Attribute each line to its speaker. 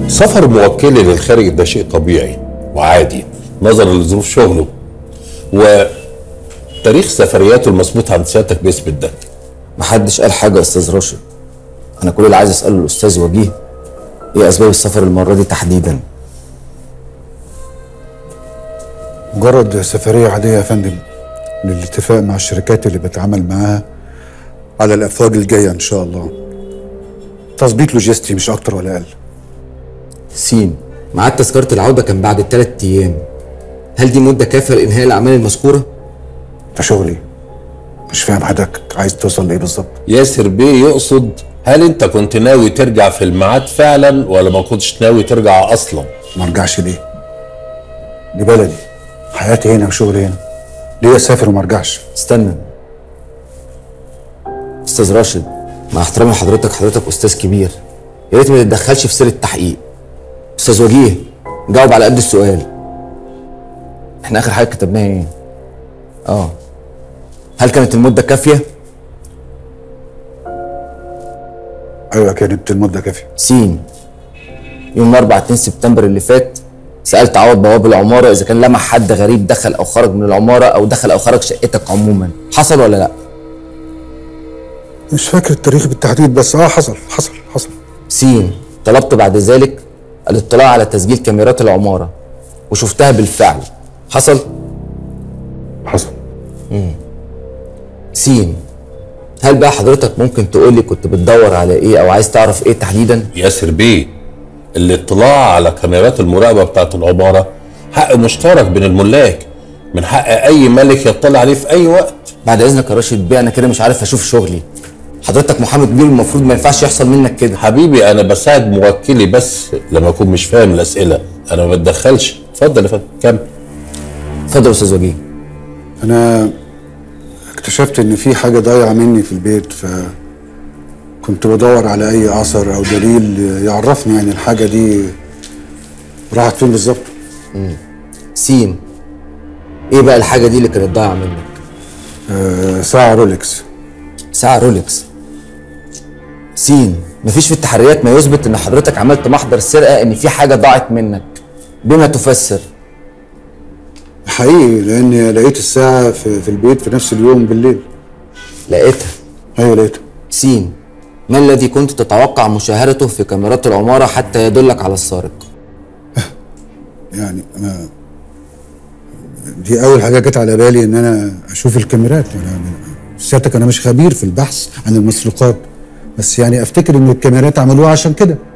Speaker 1: سفر موكلي للخارج ده شيء طبيعي وعادي نظرا لظروف شغله وتاريخ سفرياته المثبوت عند سيادتك بيثبت ده
Speaker 2: محدش قال حاجه يا استاذ راشد انا كل اللي عايز اساله الاستاذ وجيه ايه اسباب السفر المره دي تحديدا
Speaker 3: مجرد سفرية عادية يا فندم للاتفاق مع الشركات اللي بتعامل معاها على الأفواج الجاية إن شاء الله تظبيط لوجستي مش أكتر ولا أقل
Speaker 2: سين ميعاد تذكره العوده كان بعد ثلاث ايام هل دي مده كافيه لانهاء الاعمال المذكوره
Speaker 3: ده شغلي مش فاهم حضرتك عايز توصل لإيه بالظبط
Speaker 1: ياسر بيه يقصد هل انت كنت ناوي ترجع في الميعاد فعلا ولا ما كنتش ناوي ترجع اصلا
Speaker 3: ما ارجعش ليه دي بلدي حياتي هنا وشغلي هنا ليه أسافر وما أرجعش
Speaker 2: استنى استاذ راشد مع احترامي لحضرتك حضرتك استاذ كبير يا ريت ما تتدخلش في سير التحقيق استاذ وجيه جاوب على قد السؤال احنا اخر حاجه كتبناها ايه اه هل كانت المده كافيه
Speaker 3: أيوة كانت المدة كافية
Speaker 2: سين يوم الاربعاء 2 سبتمبر اللي فات سالت عوض بواب العماره اذا كان لمح حد غريب دخل او خرج من العماره او دخل او خرج شقتك عموما حصل ولا لا
Speaker 3: مش فاكر التاريخ بالتحديد بس اه حصل حصل حصل
Speaker 2: سين طلبت بعد ذلك الاطلاع على تسجيل كاميرات العمارة وشفتها بالفعل حصل؟
Speaker 3: حصل
Speaker 2: سين هل بقى حضرتك ممكن تقول لي كنت بتدور على ايه او عايز تعرف ايه تحديدا؟
Speaker 1: ياسر بيه الاطلاع على كاميرات المراقبه بتاعت العماره حق مشترك بين الملاك من حق اي ملك يطلع عليه في اي وقت
Speaker 2: بعد اذنك يا راشد بيه انا كده مش عارف اشوف شغلي حضرتك محامي كبير المفروض ما ينفعش يحصل منك كده
Speaker 1: حبيبي انا بساعد موكلي بس لما اكون مش فاهم الاسئله انا ما بتدخلش اتفضل يا فندم كمل
Speaker 2: اتفضل يا استاذ وجيه
Speaker 3: أنا اكتشفت إن في حاجة ضايعة مني في البيت ف كنت بدور على أي أثر أو دليل يعرفني يعني الحاجة دي راحت فين بالظبط
Speaker 2: سين ايه بقى الحاجة دي اللي كانت ضايعة منك؟
Speaker 3: آه ساعة رولكس
Speaker 2: ساعة رولكس سين مفيش في التحريات ما يثبت ان حضرتك عملت محضر سرقة ان في حاجة ضاعت منك بما تفسر
Speaker 3: حقيقي لأني لقيت الساعة في, في البيت في نفس اليوم بالليل
Speaker 2: لقيتها
Speaker 3: أيوة لقيتها
Speaker 2: سين ما الذي كنت تتوقع مشاهدته في كاميرات العمارة حتى يدلك على السارق
Speaker 3: يعني أنا دي أول حاجة جت على بالي إن أنا أشوف الكاميرات أنا سيادتك أنا مش خبير في البحث عن المسروقات بس يعني أفتكر إن الكاميرات عملوها عشان كده